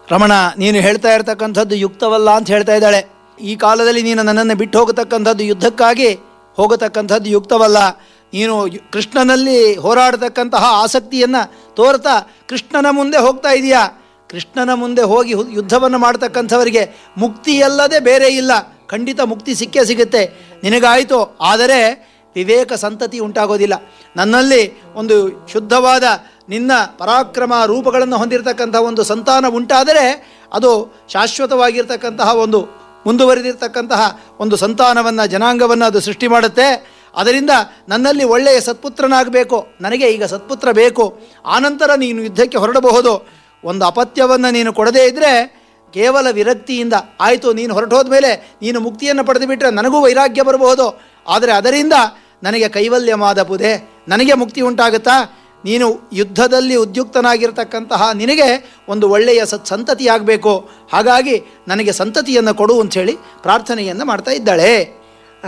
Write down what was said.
ರಮಣ ನೀನು ಹೇಳ್ತಾ ಇರತಕ್ಕಂಥದ್ದು ಯುಕ್ತವಲ್ಲ ಅಂತ ಹೇಳ್ತಾ ಇದ್ದಾಳೆ ಈ ಕಾಲದಲ್ಲಿ ನೀನು ನನ್ನನ್ನು ಬಿಟ್ಟು ಹೋಗತಕ್ಕಂಥದ್ದು ಯುದ್ಧಕ್ಕಾಗಿ ಹೋಗತಕ್ಕಂಥದ್ದು ಯುಕ್ತವಲ್ಲ ನೀನು ಯು- ಕೃಷ್ಣನಲ್ಲಿ ಹೋರಾಡತಕ್ಕಂತಹ ಆಸಕ್ತಿಯನ್ನು ತೋರ್ತಾ ಕೃಷ್ಣನ ಮುಂದೆ ಹೋಗ್ತಾ ಇದೆಯಾ ಕೃಷ್ಣನ ಮುಂದೆ ಹೋಗಿ ಹು- ಯುದ್ಧವನ್ನು ಮಾಡ್ತಕ್ಕಂಥವರಿಗೆ ಮುಕ್ತಿಯಲ್ಲದೆ ಬೇರೆ ಇಲ್ಲ ಖಂಡಿತ ಮುಕ್ತಿ ಸಿಕ್ಕೇ ಸಿಗುತ್ತೆ ನಿನಗಾಯಿತು ಆದರೆ ವಿವೇಕ ಸಂತತಿ ಉಂಟಾಗೋದಿಲ್ಲ ನನ್ನಲ್ಲಿ ಒಂದು ಶುದ್ಧವಾದ ನಿನ್ನ ಪರಾಕ್ರಮ ರೂಪಗಳನ್ನು ಹೊಂದಿರತಕ್ಕಂಥ ಒಂದು ಸಂತಾನ ಉಂಟಾದರೆ ಅದು ಶಾಶ್ವತವಾಗಿರ್ತಕ್ಕಂತಹ ಒಂದು ಮುಂದುವರಿದಿರ್ತಕ್ಕಂತಹ ಒಂದು ಸಂತಾನವನ್ನು ಜನಾಂಗವನ್ನು ಅದು ಸೃಷ್ಟಿ ಮಾಡುತ್ತೆ ಅದರಿಂದ ನನ್ನಲ್ಲಿ ಒಳ್ಳೆಯ ಸತ್ಪುತ್ರನಾಗಬೇಕು ನನಗೆ ಈಗ ಸತ್ಪುತ್ರ ಬೇಕು ಆನಂತರ ನೀನು ಯುದ್ಧಕ್ಕೆ ಹೊರಡಬಹುದು ಒಂದು ಅಪತ್ಯವನ್ನು ನೀನು ಕೊಡದೇ ಇದ್ದರೆ ಕೇವಲ ವಿರಕ್ತಿಯಿಂದ ಆಯಿತು ನೀನು ಹೊರಟೋದ ಮೇಲೆ ನೀನು ಮುಕ್ತಿಯನ್ನು ಪಡೆದು ಬಿಟ್ಟರೆ ನನಗೂ ವೈರಾಗ್ಯ ಬರಬಹುದು ಆದರೆ ಅದರಿಂದ ನನಗೆ ಕೈವಲ್ಯವಾದ ಪುದೆ ನನಗೆ ಮುಕ್ತಿ ಉಂಟಾಗುತ್ತಾ ನೀನು ಯುದ್ಧದಲ್ಲಿ ಉದ್ಯುಕ್ತನಾಗಿರ್ತಕ್ಕಂತಹ ನಿನಗೆ ಒಂದು ಒಳ್ಳೆಯ ಸತ್ ಸಂತತಿಯಾಗಬೇಕು ಹಾಗಾಗಿ ನನಗೆ ಸಂತತಿಯನ್ನು ಕೊಡು ಅಂಥೇಳಿ ಪ್ರಾರ್ಥನೆಯನ್ನು ಮಾಡ್ತಾ ಇದ್ದಾಳೆ